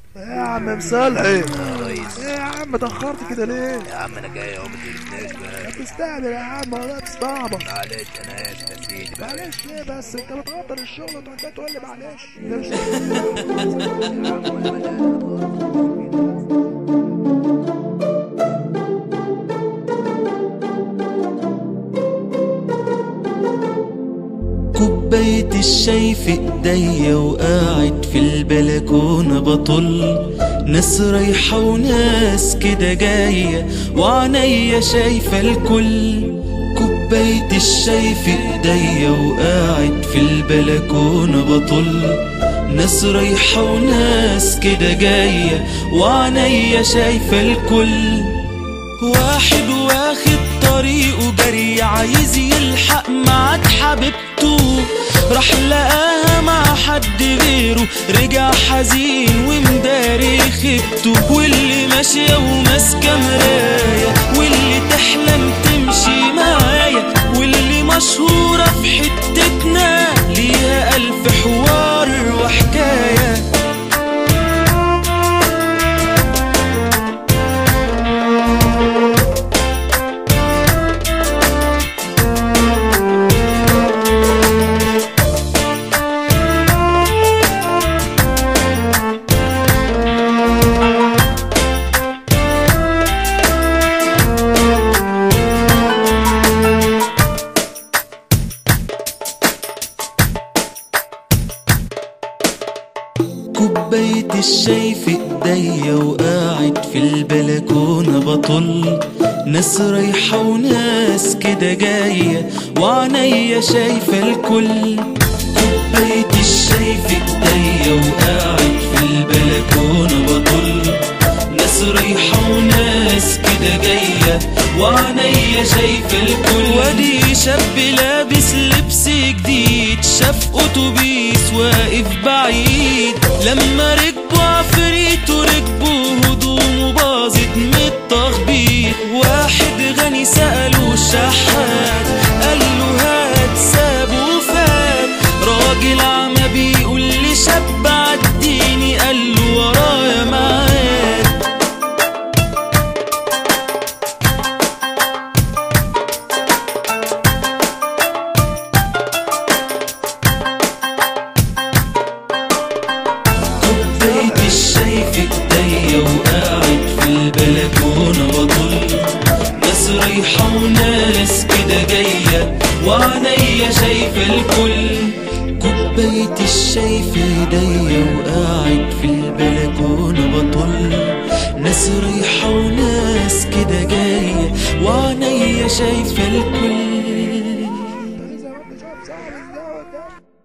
يا عم مصلحي يا ريس ايه يا عم اتأخرت كده ليه؟ يا عم انا جاي اهو ما تقرفناش بقى بتستعمل يا عم والله بتستعبط معلش انا اسف يا سيدي بقى معلش ليه بس انت بتقدر الشغل وتقعد كده تقول لي معلش ده مش يا عم ولا بلاش. كوباية الشاي في ايديا وقاعد في البلكونة بطل ناس رايحة وناس كده جاية وعنيا شايفة الكل كوباية الشاي في ايديا وقاعد في البلكونة بطل ناس رايحة وناس كده جاية وعنيا شايفة الكل واحد واخد طريقه جري عايز يلحق معاد حبيبته راح لقاها مع حد غيره رجع حزين ومداري خيبته واللي ماشية وماسكة مراية واللي تحلم تمشي معايا واللي مشهورة في حتتنا ليها ألف حوار وحكاية كوباية الشاي في ايديا وقاعد في البلكونة بطل ناس رايحة وناس كده جاية وعنيا شايفة الكل كوباية الشاي في ايديا وقاعد في البلكونة بطل ناس رايحة وناس كده جاية وعنيا شايفة الكل وادي شاب لابس لبس جديد شاف اتوبيس واقف بعيد لما ركبوا عفريت وركبوا هدومه باظت من التخبيط واحد غني سأله الشحات قال له هات سابه وفات راجل عمى بيقول لي شاب عديني قال له ورايا معاد كوباية الشاي في ايديا وقاعد في البلكونة بطل ناس رايحة وناس كده جاية وعنيا شايفة الكل كوباية الشاي في ايديا وقاعد في البلكونة بطل ناس رايحة وناس كده جاية وعنيا شايفة الكل زي ما انت شايف صعب الجو ده